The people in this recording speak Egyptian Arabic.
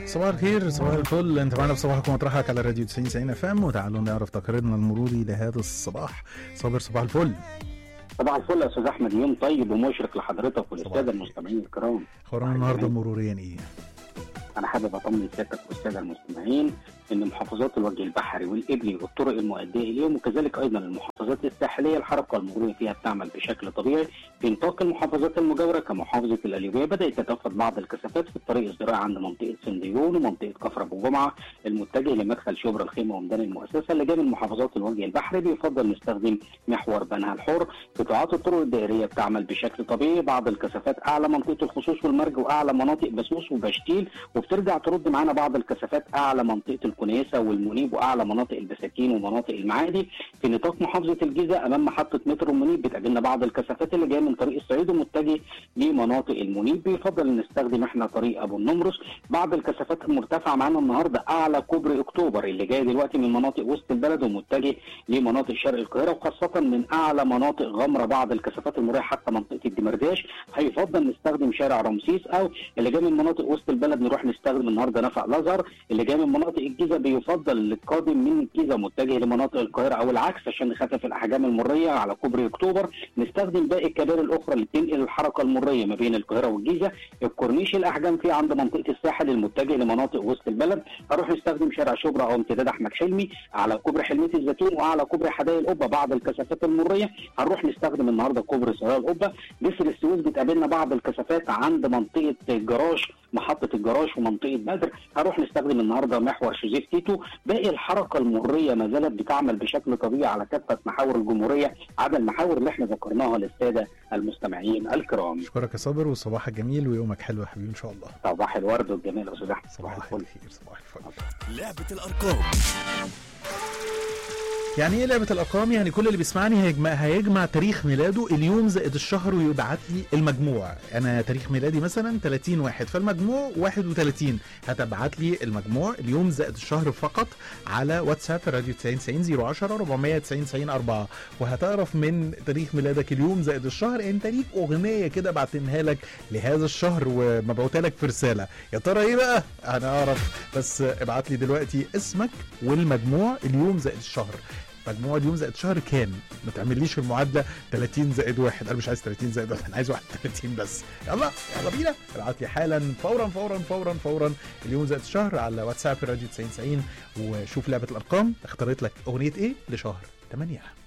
صباح الخير صباح الفل انت معنا في صباحكم مطرحك على راديو 90 90 اف ام وتعالوا نعرف تقريرنا المروري لهذا الصباح صابر صباح الفل صباح الفل يا استاذ احمد يوم طيب ومشرق لحضرتك صباح وللساده الخير. المستمعين الكرام اخبارنا النهارده مروريا ايه؟ انا حابب اطمن سيادتك والساده المستمعين ان محافظات الوجه البحري والابلي والطرق المؤديه اليهم وكذلك ايضا المحافظات الساحليه الحركه المروريه فيها بتعمل بشكل طبيعي في نطاق المحافظات المجاوره كمحافظه القليوبيه بدات تتوفد بعض الكثافات في الطريق الزراعي عند منطقه سنديون ومنطقه كفر ابو جمعه المتجه لمدخل شبرا الخيمه وميدان المؤسسه اللي جاي من محافظات الوجه البحري بيفضل نستخدم محور بنها الحر قطاعات الطرق الدائريه بتعمل بشكل طبيعي بعض الكثافات اعلى منطقه الخصوص والمرج واعلى مناطق بسوس وبشتيل وبترجع ترد معانا بعض الكثافات اعلى منطقه الكنيسه والمنيب واعلى مناطق البساتين ومناطق المعادي في نطاق محافظه الجيزه امام محطه مترو المنيب بتقابلنا بعض الكثافات اللي جايه من طريق الصعيد ومتجه لمناطق المنيب بيفضل نستخدم احنا طريق ابو النمرس بعض الكثافات المرتفعه معانا النهارده اعلى كوبري اكتوبر اللي جاي دلوقتي من مناطق وسط البلد ومتجه لمناطق شرق القاهره وخاصه من اعلى مناطق غمره بعض الكثافات المروريه حتى منطقه الدمرداش هيفضل نستخدم شارع رمسيس او اللي جاي من مناطق وسط البلد نروح نستخدم النهارده نفق الازهر اللي جاي من مناطق الجيزه بيفضل القادم من الجيزه متجه لمناطق القاهره او العكس عشان نخفف الاحجام المريه على كوبري اكتوبر نستخدم باقي الكباري الاخرى اللي بتنقل الحركه المريه ما بين القاهره والجيزه الكورنيش الاحجام فيه عند منطقه الساحل المتجه لمناطق وسط البلد هروح نستخدم شارع شبرا او امتداد احمد حلمي على كوبري حلميه الزيتون واعلى كوبري حدائق القبه بعض الكثافات المريه هنروح نستخدم النهارده كوبري صغير القبه جسر السويس بتقابلنا بعض الكثافات عند منطقه الجراج محطه الجراج ومنطقه بدر هروح نستخدم النهارده محور شوزيف تيتو باقي الحركه المريه ما زالت بتعمل بشكل طبيعي على كافه محاور الجمهوريه عدا المحاور اللي احنا ذكرناها للساده المستمعين الكرام اشكرك يا صابر وصباحك جميل ويومك حلو يا حبيبي ان شاء الله صباح الورد والجمال يا استاذ احمد صباح الفل الخير صباح الفل لعبة الأرقام يعني ايه لعبه الارقام يعني كل اللي بيسمعني هيجمع هيجمع تاريخ ميلاده اليوم زائد الشهر ويبعت لي المجموع انا تاريخ ميلادي مثلا 30 واحد فالمجموع 31 هتبعت لي المجموع اليوم زائد الشهر فقط على واتساب راديو 90 90 010 490 90 4 وهتعرف من تاريخ ميلادك اليوم زائد الشهر انت ليك اغنيه كده بعتنها لك لهذا الشهر ومبعوتها لك في رساله يا ترى ايه بقى هنعرف بس ابعت لي دلوقتي اسمك والمجموع اليوم زائد الشهر مجموع اليوم زائد شهر كام ما تعمليش المعادله 30 زائد واحد انا مش عايز 30 زائد واحد انا عايز 31 بس يلا يلا بينا ابعت لي حالا فورا فورا فورا فورا اليوم زائد الشهر على واتساب راديو 90 90 وشوف لعبه الارقام اختارت لك اغنيه ايه لشهر 8